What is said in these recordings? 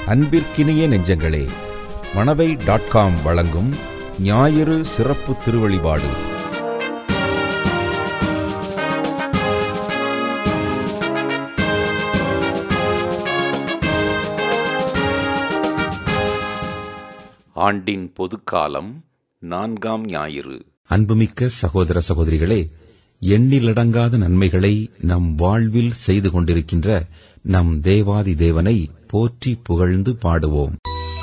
அன்பிற்கினிய நெஞ்சங்களே Manavai dot com வழங்கும் ஞாயிறு சிறப்பு திருவழிபாடு ஆண்டின் பொதுக்காலம் நான்காம் ஞாயிறு அன்புமிக்க சகோதர சகோதரிகளே எண்ணிலடங்காத நன்மைகளை நம் வாழ்வில் செய்து கொண்டிருக்கின்ற நம் தேவாதி தேவனை போற்றி புகழ்ந்து பாடுவோம்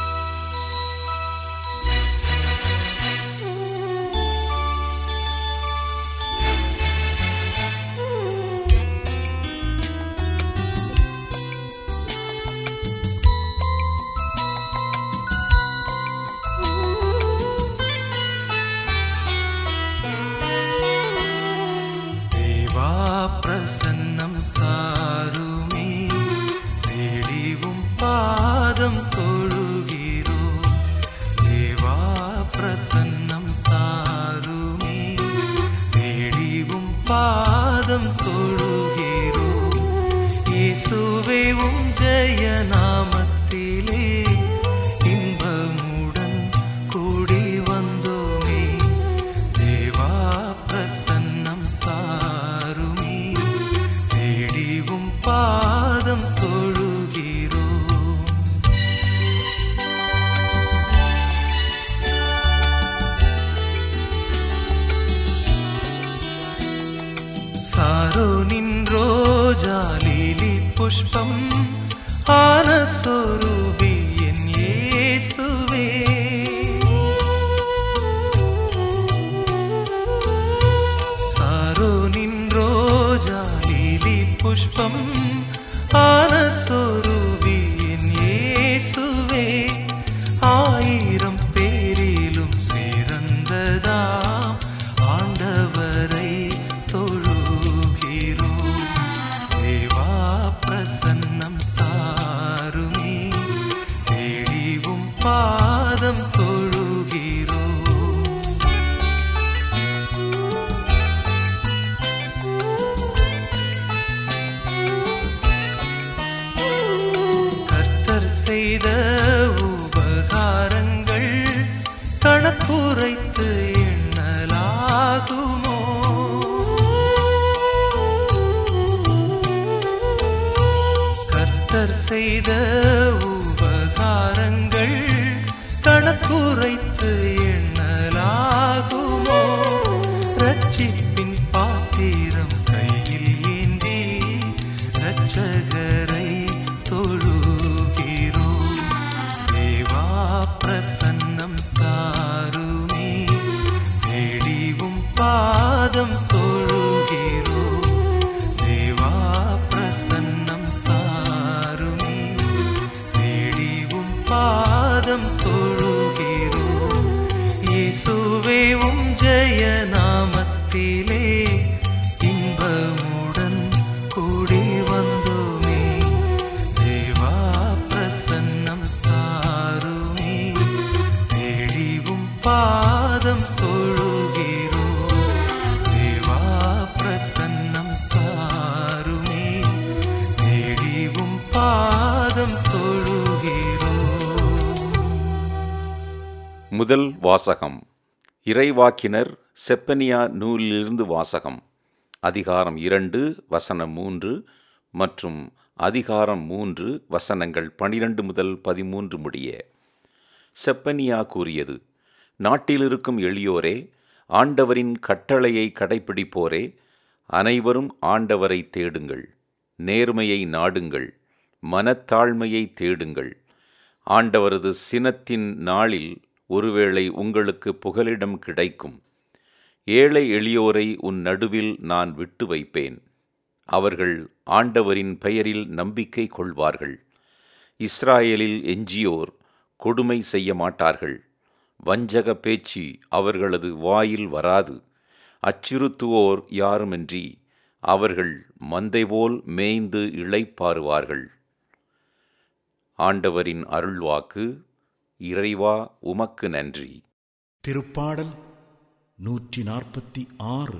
தேவா பிரசன்னம் தாருமே தேடிவும் பாதம் தொழுகிறோ தேவா பிரசன்னம் தாருமே தேடிவும் பாதம் தொழுகிறோ இயேசுவே உம் ஜெய நாமத்திலே இன்பமுடன் கூடி வந்தோமே தேவா பிரசன்னம் தாருமே தேடிவும் பாதம் தொழுகிறோம் സാരോനിൻ റോജാലിലി പുഷ്പം ആനസ്വരൂപി എൻ യേസുവേ സാരോനിൻ റോജാലിലി പുഷ്പം ആനസ്വരൂപി എൻ യേസുവേ ആയിരം പേരിലും சிறந்ததாம் ஆண்டவரை தொழுகிறோம் தேவா பிரசன்னம் தாருமே தேடிவும் பாதம் தொழுகிறோம் கர்த்தர் செய்த உபகாரங்கள் கணக்குரைத்து எண்ணலாகுமோ கர்த்தர் செய்த உபகாரங்கள் கணக்குரைத்து எண்ணலாகுமோ ரட்சிப்பின் பாத்திரம் கையில் ஏந்தி ரட்சகரை தொழுகிறோம் தேவா பிரசன்னம் தாருமே தேடிவும் பாதம் தொழுகிறோம் தேவா பிரசன்னம் தாருமே தேடிவும் பாதம் தொழுகிறோம் இயேசுவே உம் ஜெய நாமத்திலே இன்பமுடன் கூடி வந்தோமே தேவா பிரசன்னம் தாருமே தேடிவும் பாதம் தொழுகிறோம் தேவா பிரசன்னம் தாருமே தேடிவும் பாதம் தொழுகிறோம் முதல் வாசகம் இறைவாக்கினர் செப்பனியா நூலிலிருந்து வாசகம் அதிகாரம் இரண்டு வசனம் மூன்று மற்றும் அதிகாரம் மூன்று வசனங்கள் பனிரெண்டு முதல் பதிமூன்று முடிய செப்பனியா கூறியது நாட்டிலிருக்கும் எளியோரே ஆண்டவரின் கட்டளையை கடைப்பிடிப்போரே அனைவரும் ஆண்டவரை தேடுங்கள் நேர்மையை நாடுங்கள் மனத்தாழ்மையை தேடுங்கள் ஆண்டவரது சினத்தின் நாளில் ஒருவேளை உங்களுக்கு புகலிடம் கிடைக்கும் ஏழை எளியோரை உன் நடுவில் நான் விட்டு வைப்பேன் அவர்கள் ஆண்டவரின் பெயரில் நம்பிக்கை கொள்வார்கள் இஸ்ராயேலில் எஞ்சியோர் கொடுமை செய்ய மாட்டார்கள் வஞ்சக பேச்சு அவர்களது வாயில் வராது அச்சுறுத்துவோர் யாருமின்றி அவர்கள் மந்தை போல் மேய்ந்து இளைப்பாறுவார்கள் ஆண்டவரின் அருள்வாக்கு இறைவா உமக்கு நன்றி திருப்பாடல் நூற்றி நாற்பத்தி ஆறு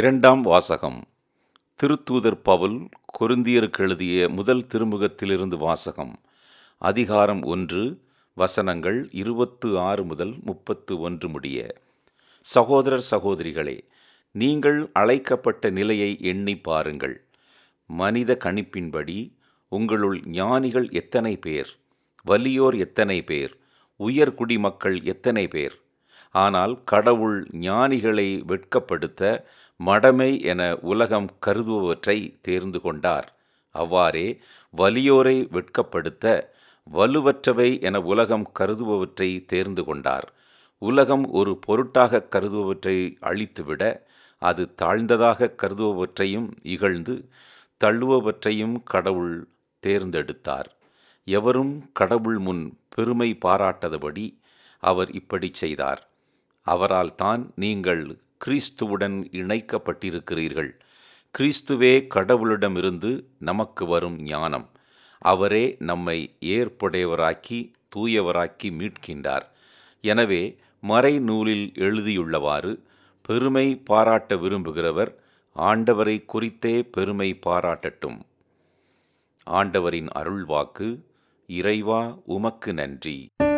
இரண்டாம் வாசகம் திருத்தூதர் பவுல் கொருந்தியருக்கு எழுதிய முதல் திருமுகத்திலிருந்து வாசகம் அதிகாரம் ஒன்று வசனங்கள் இருபத்து ஆறு முதல் முப்பத்து ஒன்று முடிய சகோதரர் சகோதரிகளே நீங்கள் அழைக்கப்பட்ட நிலையை எண்ணி பாருங்கள் மனித கணிப்பின்படி உங்களுள் ஞானிகள் எத்தனை பேர் வலியோர் எத்தனை பேர் உயர் குடிமக்கள் எத்தனை பேர் ஆனால் கடவுள் ஞானிகளை வெட்கப்படுத்த மடமை என உலகம் கருதுபவற்றை தேர்ந்து கொண்டார் அவ்வாறே வலியோரை வெட்கப்படுத்த வலுவற்றவை என உலகம் கருதுபவற்றை தேர்ந்து கொண்டார் உலகம் ஒரு பொருட்டாக கருதுபவற்றை அழித்துவிட அது தாழ்ந்ததாக கருதுபவற்றையும் இகழ்ந்து தள்ளுபவற்றையும் கடவுள் தேர்ந்தெடுத்தார் எவரும் கடவுள் முன் பெருமை பாராட்டதபடி அவர் இப்படி செய்தார் அவரால் தான் நீங்கள் கிறிஸ்துவுடன் இணைக்கப்பட்டிருக்கிறீர்கள் கிறிஸ்துவே கடவுளிடமிருந்து நமக்கு வரும் ஞானம் அவரே நம்மை ஏற்புடையவராக்கி தூயவராக்கி மீட்கின்றார் எனவே மறைநூலில் எழுதியுள்ளவாறு பெருமை பாராட்ட விரும்புகிறவர் ஆண்டவரை குறித்தே பெருமை பாராட்டட்டும் ஆண்டவரின் அருள்வாக்கு இறைவா உமக்கு நன்றி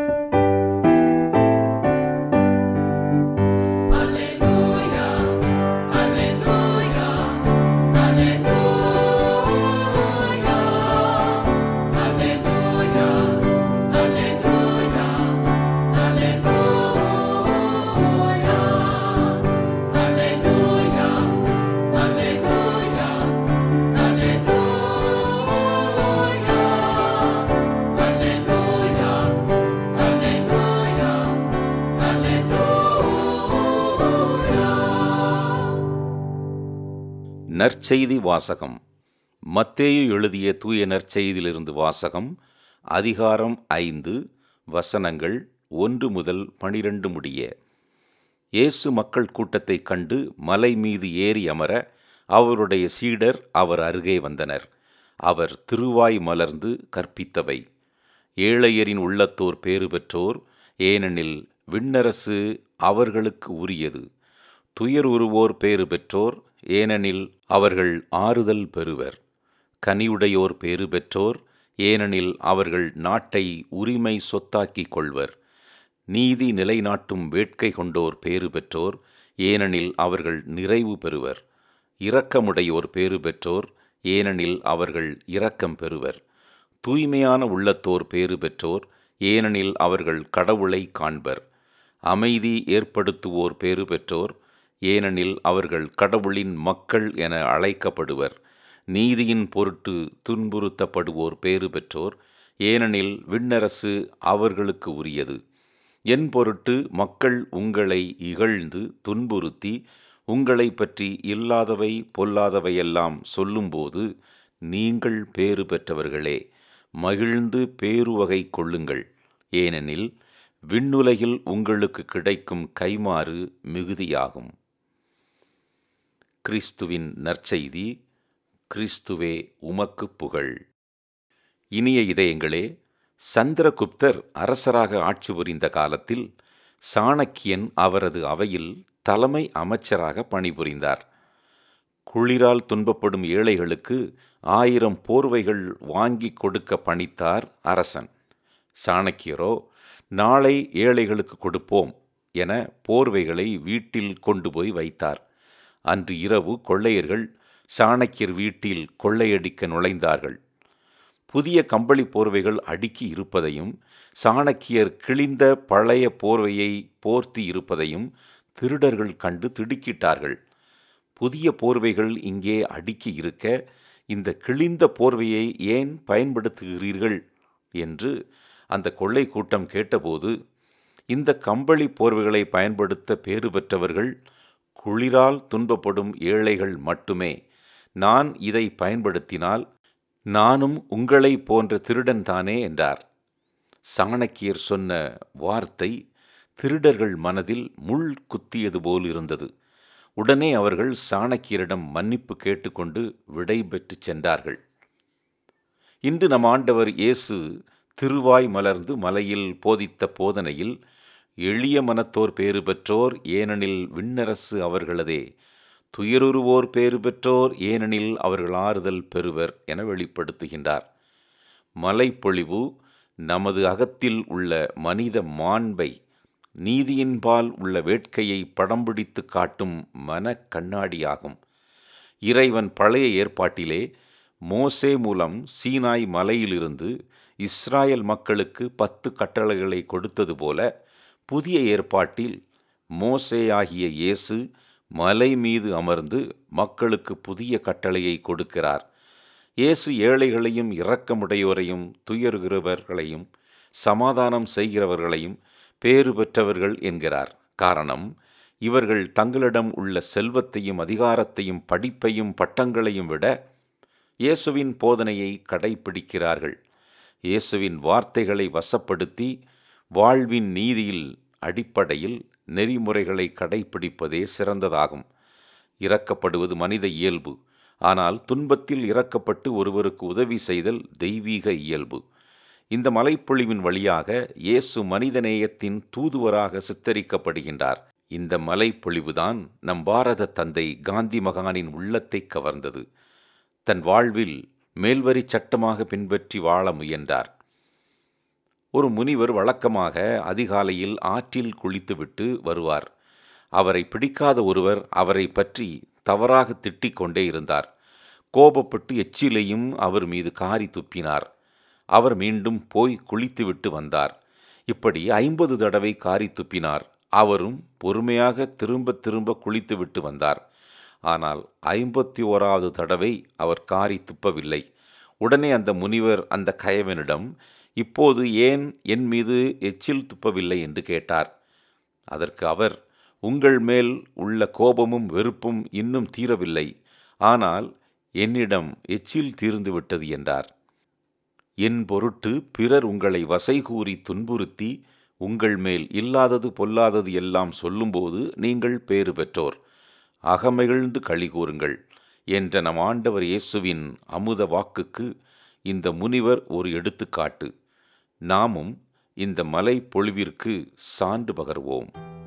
நற்செய்தி வாசகம் மத்தேயு எழுதிய தூய நற்செய்தியிலிருந்து வாசகம் அதிகாரம் ஐந்து வசனங்கள் ஒன்று முதல் பனிரெண்டு முடிய இயேசு மக்கள் கூட்டத்தைக் கண்டு மலை மீது ஏறி அமர அவருடைய சீடர் அவர் அருகே வந்தனர் அவர் திருவாய் மலர்ந்து கற்பித்தவை ஏழையரின் உள்ளத்தோர் பேறு பெற்றோர் ஏனெனில் விண்ணரசு அவர்களுக்கு உரியது துயர் உருவோர் பேறு பெற்றோர் ஏனெனில் அவர்கள் ஆறுதல் பெறுவர் கனியுடையோர் பேறு பெற்றோர் ஏனெனில் அவர்கள் நாட்டை உரிமை சொத்தாக்கிக் கொள்வர் நீதி நிலைநாட்டும் வேட்கை கொண்டோர் பேறு பெற்றோர் ஏனெனில் அவர்கள் நிறைவு பெறுவர் இரக்கமுடையோர் பேறு பெற்றோர் ஏனெனில் அவர்கள் இரக்கம் பெறுவர் தூய்மையான உள்ளத்தோர் பேறு பெற்றோர் ஏனெனில் அவர்கள் கடவுளை காண்பர் அமைதி ஏற்படுத்துவோர் பேறு பெற்றோர் ஏனெனில் அவர்கள் கடவுளின் மக்கள் என அழைக்கப்படுவர் நீதியின் பொருட்டு துன்புறுத்தப்படுவோர் பேறு பெற்றோர் ஏனெனில் விண்ணரசு அவர்களுக்கு உரியது என் பொருட்டு மக்கள் உங்களை இகழ்ந்து துன்புறுத்தி உங்களை பற்றி இல்லாதவை பொல்லாதவையெல்லாம் சொல்லும்போது நீங்கள் பேறு பெற்றவர்களே மகிழ்ந்து பேருவகை கொள்ளுங்கள் ஏனெனில் விண்ணுலகில் உங்களுக்கு கிடைக்கும் கைமாறு மிகுதியாகும் கிறிஸ்துவின் நற்செய்தி கிறிஸ்துவே உமக்கு புகழ் இனிய இதயங்களே சந்திரகுப்தர் அரசராக ஆட்சி புரிந்த காலத்தில் சாணக்கியன் அவரது அவையில் தலைமை அமைச்சராக பணிபுரிந்தார் குளிரால் துன்பப்படும் ஏழைகளுக்கு ஆயிரம் போர்வைகள் வாங்கி கொடுக்க பணித்தார் அரசன் சாணக்கியரோ நாளை ஏழைகளுக்கு கொடுப்போம் என போர்வைகளை வீட்டில் கொண்டு போய் வைத்தார் அன்று இரவு கொள்ளையர்கள் சாணக்கியர் வீட்டில் கொள்ளையடிக்க நுழைந்தார்கள் புதிய கம்பளி போர்வைகள் அடுக்கி இருப்பதையும் சாணக்கியர் கிழிந்த பழைய போர்வையை போர்த்தி இருப்பதையும் திருடர்கள் கண்டு திடுக்கிட்டார்கள் புதிய போர்வைகள் இங்கே அடுக்கி இருக்க இந்த கிழிந்த போர்வையை ஏன் பயன்படுத்துகிறீர்கள் என்று அந்த கொள்ளை கூட்டம் கேட்டபோது இந்த கம்பளி போர்வைகளை பயன்படுத்த பேறு பெற்றவர்கள் குளிரால் துன்பப்படும் ஏழைகள் மட்டுமே நான் இதை பயன்படுத்தினால் நானும் உங்களை போன்ற திருடன் தானே என்றார் சாணக்கியர் சொன்ன வார்த்தை திருடர்கள் மனதில் முள் குத்தியது போல் இருந்தது உடனே அவர்கள் சாணக்கியரிடம் மன்னிப்பு கேட்டுக்கொண்டு விடை பெற்றுச் சென்றார்கள் இன்று நம் ஆண்டவர் இயேசு திருவாய் மலர்ந்து மலையில் போதித்த போதனையில் எளிய மனத்தோர் பேறு பெற்றோர் ஏனெனில் விண்ணரசு அவர்களதே துயருருவோர் பேறு பெற்றோர் ஏனெனில் அவர்கள் ஆறுதல் பெறுவர் என வெளிப்படுத்துகின்றார் மலைப்பொழிவு நமது அகத்தில் உள்ள மனித மாண்பை நீதியின்பால் உள்ள வேட்கையை படம் பிடித்து காட்டும் மன கண்ணாடியாகும் இறைவன் பழைய ஏற்பாட்டிலே மோசே மூலம் சீனாய் மலையிலிருந்து இஸ்ராயல் மக்களுக்கு பத்து கட்டளைகளை கொடுத்தது போல புதிய ஏற்பாட்டில் மோசே ஆகிய இயேசு மலை மீது அமர்ந்து மக்களுக்கு புதிய கட்டளையை கொடுக்கிறார் இயேசு ஏழைகளையும் இரக்கமுடையோரையும் துயருகிறவர்களையும் சமாதானம் செய்கிறவர்களையும் பேறு பெற்றவர்கள் என்கிறார் காரணம் இவர்கள் தங்களிடம் உள்ள செல்வத்தையும் அதிகாரத்தையும் படிப்பையும் பட்டங்களையும் விட இயேசுவின் போதனையை கடைப்பிடிக்கிறார்கள் இயேசுவின் வார்த்தைகளை வசப்படுத்தி வாழ்வின் நீதியில் அடிப்படையில் நெறிமுறைகளை கடைப்பிடிப்பதே சிறந்ததாகும் இரக்கப்படுவது மனித இயல்பு ஆனால் துன்பத்தில் இரக்கப்பட்டு ஒருவருக்கு உதவி செய்தல் தெய்வீக இயல்பு இந்த மலைப்பொழிவின் வழியாக இயேசு மனிதநேயத்தின் தூதுவராக சித்தரிக்கப்படுகின்றார் இந்த மலைப்பொழிவுதான் நம் பாரத தந்தை காந்தி மகானின் உள்ளத்தை கவர்ந்தது தன் வாழ்வில் மேல்வரி சட்டமாக பின்பற்றி வாழ முயன்றார் ஒரு முனிவர் வழக்கமாக அதிகாலையில் ஆற்றில் குளித்துவிட்டு வருவார் அவரை பிடிக்காத ஒருவர் அவரை பற்றி தவறாக திட்டிக் கொண்டே இருந்தார் கோபப்பட்டு எச்சிலையும் அவர் மீது காரி துப்பினார் அவர் மீண்டும் போய் குளித்துவிட்டு வந்தார் இப்படி ஐம்பது தடவை காரி துப்பினார் அவரும் பொறுமையாக திரும்ப திரும்ப குளித்துவிட்டு வந்தார் ஆனால் ஐம்பத்தி ஓராவது தடவை அவர் காரி துப்பவில்லை உடனே அந்த முனிவர் அந்த கயவனிடம் இப்போது ஏன் என் மீது எச்சில் துப்பவில்லை என்று கேட்டார் அதற்கு அவர் உங்கள் மேல் உள்ள கோபமும் வெறுப்பும் இன்னும் தீரவில்லை ஆனால் என்னிடம் எச்சில் தீர்ந்துவிட்டது என்றார் என் பொருட்டு பிறர் உங்களை வசைகூறி துன்புறுத்தி உங்கள் மேல் இல்லாதது பொல்லாதது எல்லாம் சொல்லும்போது நீங்கள் பேறு பெற்றோர் அகமகிழ்ந்து களி கூறுங்கள் என்ற நம் ஆண்டவர் இயேசுவின் அமுத வாக்குக்கு இந்த முனிவர் ஒரு எடுத்துக்காட்டு நாமும் இந்த மலை பொழிவிற்கு சான்று பகர்வோம்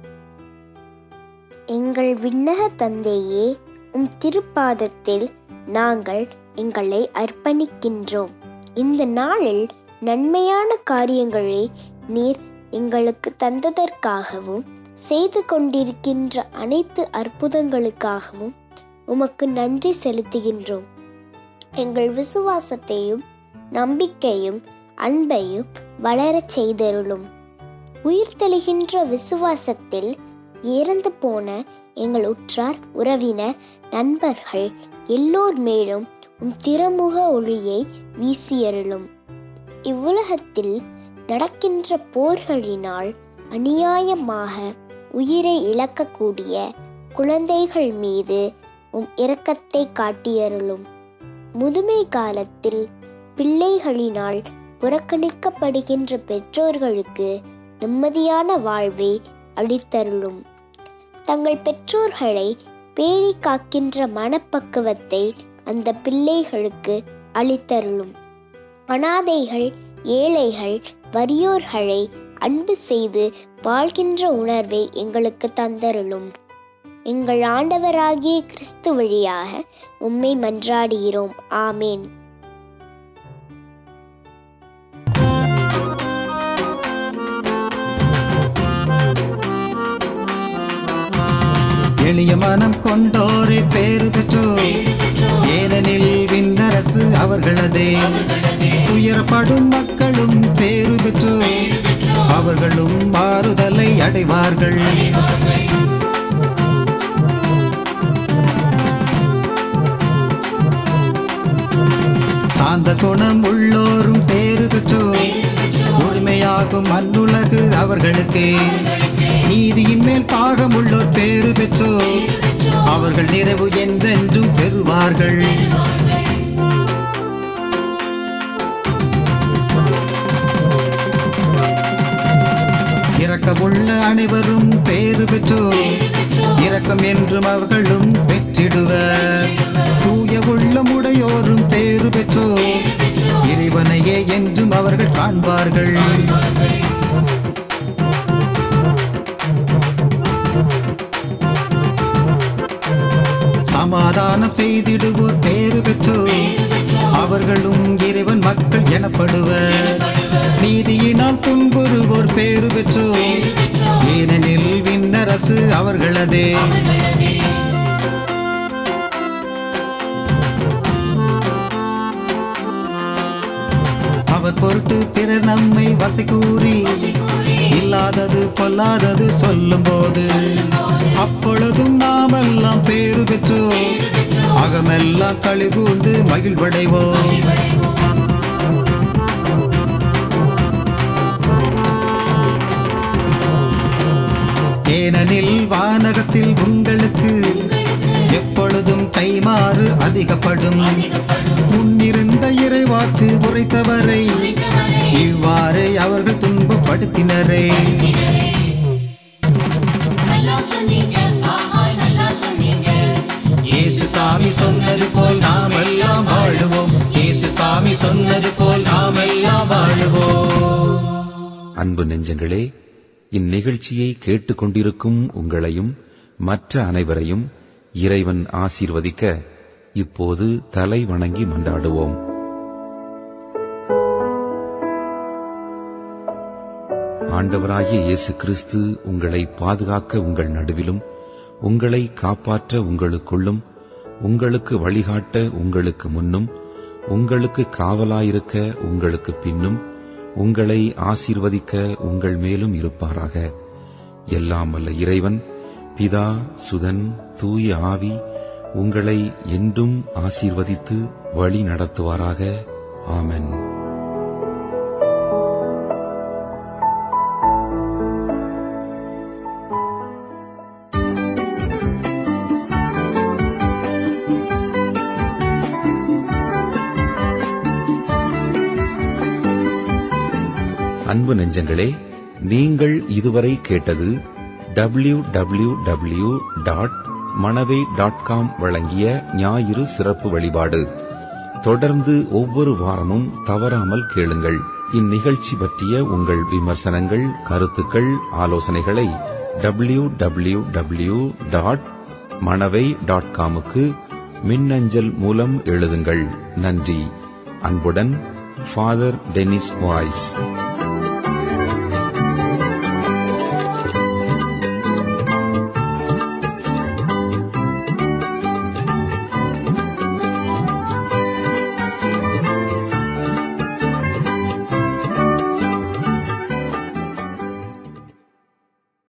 எங்கள் விண்ணக தந்தையே உம் திருப்பாதத்தில் நாங்கள் எங்களை அர்ப்பணிக்கின்றோம் இந்த நாளில் நன்மையான காரியங்களை நீர் எங்களுக்கு தந்ததற்காகவும் செய்து கொண்டிருக்கின்ற அனைத்து அற்புதங்களுக்காகவும் உமக்கு நன்றி செலுத்துகின்றோம் எங்கள் விசுவாசத்தையும் நம்பிக்கையும் அன்பையும் வளரச் செய்தருளும் உயிர்த்தெழுகின்ற விசுவாசத்தில் இறந்து போன எங்கள் உற்றார் உறவினர் நண்பர்கள் எல்லோர் மேலும் உம் திருமுக ஒளியை வீசியருளும் இவ்வுலகத்தில் நடக்கின்ற போர்களினால் அநியாயமாக உயிரை இழக்கக்கூடிய குழந்தைகள் மீது உம் இரக்கத்தை காட்டியருளும் முதுமை காலத்தில் பிள்ளைகளினால் புறக்கணிக்கப்படுகின்ற பெற்றோர்களுக்கு நிம்மதியான வாழ்வை அளித்தருளும் தங்கள் பெற்றோர்களை பேணி காக்கின்ற மனப்பக்குவத்தை அந்த பிள்ளைகளுக்கு அளித்தருளும் அனாதைகள் ஏழைகள் வறியோர்களை அன்பு செய்து வாழ்கின்ற உணர்வை எங்களுக்கு தந்தருளும் எங்கள் ஆண்டவராகிய கிறிஸ்து வழியாக உம்மை மன்றாடுகிறோம் ஆமேன் எளிய மனம் கொண்டோரை பேறு பெற்றோர் ஏனெனில் விண்ணரசு அவர்களதே துயரப்படும் மக்களும் பேறு பெற்றோர் அவர்களும் மாறுதலை அடைவார்கள் சாந்த குணம் உள்ளோரும் பேறு பெற்றோர் உரிமையாகும் மண்ணுலகு அவர்களுக்கே நீதியின் மேல் தாகம் உள்ளோர் பேறு பெற்றோர் அவர்கள் நிறைவு என்றென்றும் பெறுவார்கள் இரக்கமுள்ள அனைவரும் பேறு பெற்றோர் இரக்கம் என்றும் அவர்களும் பெற்றிடுவர் தூய உள்ளமுடையோரும் பேறு பெற்றோர் இறைவனையே என்றும் அவர்கள் காண்பார்கள் தரிசனம் செய்திடுவோர் பேறு பெற்றோர் அவர்களும் இறைவன் மக்கள் எனப்படுவர் நீதியினால் துன்புறுவோர் பேறு பெற்றோர் ஏனெனில் விண்ணரசு அவர்களதே அவர் பொருட்டு பிறர் நம்மை வசை கூறி இல்லாதது பொல்லாதது சொல்லும் போது அப்பொழுதும் நாமெல்லாம் பேறு பெற்றோம் அகமெல்லாம் கழிவுந்து மகிழ்வடைவோம் ஏனெனில் வானகத்தில் உங்களுக்கு எப்பொழுதும் கைமாறு அதிகப்படும் முன்னிருந்த இறைவாக்கு உரைத்தவரை இவ்வாறு அவர்கள் துன்பப்படுத்தினரே நல்லா சொன்னீங்க ஆஹா நல்லா சொன்னீங்க இயேசு சாமி சொன்னது போல் நாம் எல்லாம் வாழுவோம் இயேசு சாமி சொன்னது போல் நாம் எல்லாம் வாழுவோம் அன்பு நெஞ்சங்களே இந்நிகழ்ச்சியை கேட்டுக்கொண்டிருக்கும் உங்களையும் மற்ற அனைவரையும் இறைவன் ஆசீர்வதிக்க இப்போது தலை வணங்கி மன்றாடுவோம் ஆண்டவராகிய இயேசு கிறிஸ்து உங்களை பாதுகாக்க உங்கள் நடுவிலும் உங்களை காப்பாற்ற உங்களுக்குள்ளும் உங்களுக்கு வழிகாட்ட உங்களுக்கு முன்னும் உங்களுக்கு காவலாயிருக்க உங்களுக்கு பின்னும் உங்களை ஆசீர்வதிக்க உங்கள் மேலும் இருப்பாராக எல்லாம் வல்ல இறைவன் பிதா சுதன் தூய ஆவி உங்களை என்றும் ஆசீர்வதித்து வழி நடத்துவாராக ஆமென் அன்பு நெஞ்சங்களே நீங்கள் இதுவரை கேட்டது W W W dot Manavai dot com வழங்கிய ஞாயிறு சிறப்பு வழிபாடு தொடர்ந்து ஒவ்வொரு வாரமும் தவறாமல் கேளுங்கள் இந்நிகழ்ச்சி பற்றிய உங்கள் விமர்சனங்கள் கருத்துக்கள் ஆலோசனைகளை W W W dot Manavai dot காமுக்கு மின்னஞ்சல் மூலம் எழுதுங்கள் நன்றி அன்புடன் ஃபாதர் டெனிஸ் வாய்ஸ்